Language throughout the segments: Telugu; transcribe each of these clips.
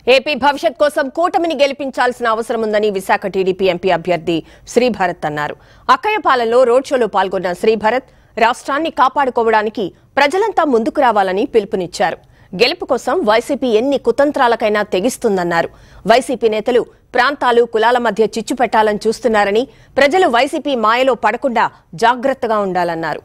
ఏపీ భవిష్యత్ కోసం కూటమిని గెలిపించాల్సిన అవసరం ఉందని విశాఖ టీడీపీ ఎంపీ అభ్యర్థి శ్రీభరత్ అన్నారు అక్కయ్యపాలెంలో రోడ్ షోలో పాల్గొన్న శ్రీభరత్ రాష్ట్రాన్ని కాపాడుకోవడానికి ప్రజలంతా ముందుకు రావాలని పిలుపునిచ్చారు గెలుపు కోసం వైసీపీ ఎన్ని కుతంత్రాలకైనా తెగిస్తుందన్నారు వైసీపీ నేతలు ప్రాంతాలు కులాల మధ్య చిచ్చు పెట్టాలని చూస్తున్నారని ప్రజలు వైసీపీ మాయలో పడకుండా జాగ్రత్తగా ఉండాలన్నారు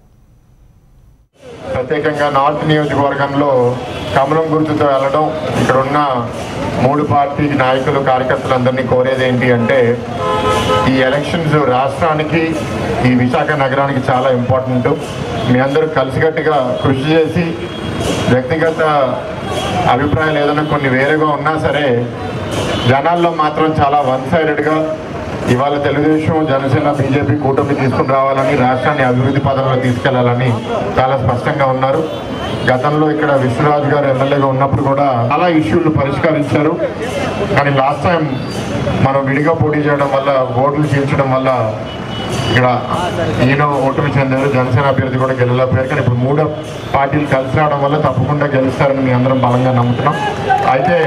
ప్రత్యేకంగా నార్త్ నియోజకవర్గంలో కమలం గుర్తుతో వెళ్ళడం ఇక్కడ ఉన్న మూడు పార్టీ నాయకులు కార్యకర్తలందరినీ కోరేది ఏంటి అంటే ఈ ఎలక్షన్స్ రాష్ట్రానికి ఈ విశాఖ నగరానికి చాలా ఇంపార్టెంట్ మీ అందరూ కలిసికట్టుగా కృషి చేసి వ్యక్తిగత అభిప్రాయాలు ఏదైనా కొన్ని వేరుగా ఉన్నా సరే జనాల్లో మాత్రం చాలా వన్ సైడెడ్గా ఇవాళ తెలుగుదేశం జనసేన బీజేపీ కూటమి తీసుకుని రావాలని రాష్ట్రాన్ని అభివృద్ధి పదంలో తీసుకెళ్లాలని చాలా స్పష్టంగా ఉన్నారు గతంలో ఇక్కడ విశ్వరాజు గారు ఎమ్మెల్యేగా ఉన్నప్పుడు కూడా చాలా ఇష్యూలు పరిష్కరించారు కానీ లాస్ట్ టైం మనం విడిగా పోటీ చేయడం వల్ల ఓట్లు చీల్చడం వల్ల ఇక్కడ ఈయన ఓటమి చెందారు జనసేన అభ్యర్థి కూడా గెలలేకపోయారు కానీ ఇప్పుడు మూడో పార్టీలు కలిసి రావడం వల్ల తప్పకుండా గెలుస్తారని మీ అందరం బలంగా నమ్ముతున్నాం అయితే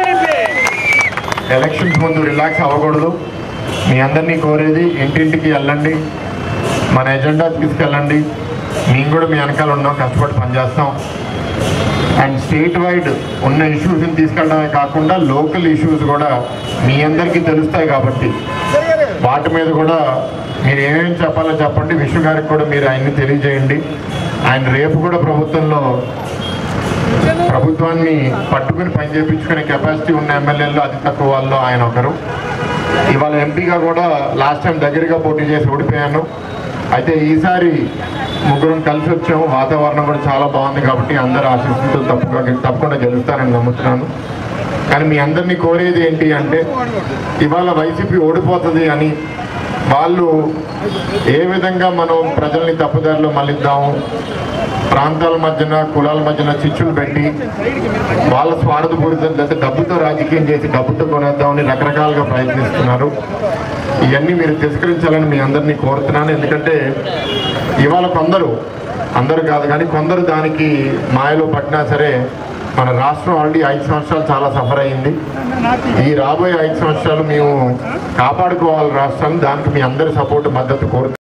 ఎలక్షన్స్ ముందు రిలాక్స్ అవ్వకూడదు మీ అందరినీ కోరేది ఇంటింటికి వెళ్ళండి మన ఎజెండా తీసుకెళ్ళండి మేము కూడా మీ వెనకాల ఉన్నాం కష్టపడి పనిచేస్తాం అండ్ స్టేట్ వైడ్ ఉన్న ఇష్యూస్ని తీసుకెళ్ళడమే కాకుండా లోకల్ ఇష్యూస్ కూడా మీ అందరికీ తెలుస్తాయి కాబట్టి వాటి మీద కూడా మీరు ఏమేమి చెప్పాలో చెప్పండి విష్ణు గారికి కూడా మీరు ఆయన్ని తెలియజేయండి ఆయన రేపు కూడా ప్రభుత్వంలో ప్రభుత్వాన్ని పట్టుకుని పని చేయించుకునే కెపాసిటీ ఉన్న ఎమ్మెల్యేల్లో అతి తక్కువ వాళ్ళు ఆయన ఒకరు ఇవాళ ఎంపీగా కూడా లాస్ట్ టైం దగ్గరగా పోటీ చేసి ఓడిపోయాను అయితే ఈసారి ముగ్గురం కలిసి వచ్చాము వాతావరణం కూడా చాలా బాగుంది కాబట్టి అందరు ఆశిస్తుంటూ తప్పకుండా తప్పకుండా గెలుస్తానని నమ్ముతున్నాను కానీ మీ అందరినీ కోరేది ఏంటి అంటే ఇవాళ వైసీపీ ఓడిపోతుంది అని వాళ్ళు ఏ విధంగా మనం ప్రజల్ని తప్పుదారిలో మళ్ళిద్దాము ప్రాంతాల మధ్యన కులాల మధ్యన చిచ్చులు పెట్టి వాళ్ళ స్వార్థపూరితం లేదా డబ్బుతో రాజకీయం చేసి డబ్బుతో కొనేద్దామని రకరకాలుగా ప్రయత్నిస్తున్నారు ఇవన్నీ మీరు తిరస్కరించాలని మీ అందరినీ కోరుతున్నాను ఎందుకంటే ఇవాళ కొందరు అందరూ కాదు కానీ కొందరు దానికి మాయలో పట్టినా సరే మన రాష్ట్రం ఆల్రెడీ ఐదు సంవత్సరాలు చాలా సఫర్ అయింది ఈ రాబోయే ఐదు సంవత్సరాలు మేము కాపాడుకోవాలి రాష్ట్రాన్ని దానికి మీ అందరి సపోర్ట్ మద్దతు కోరుతున్నాను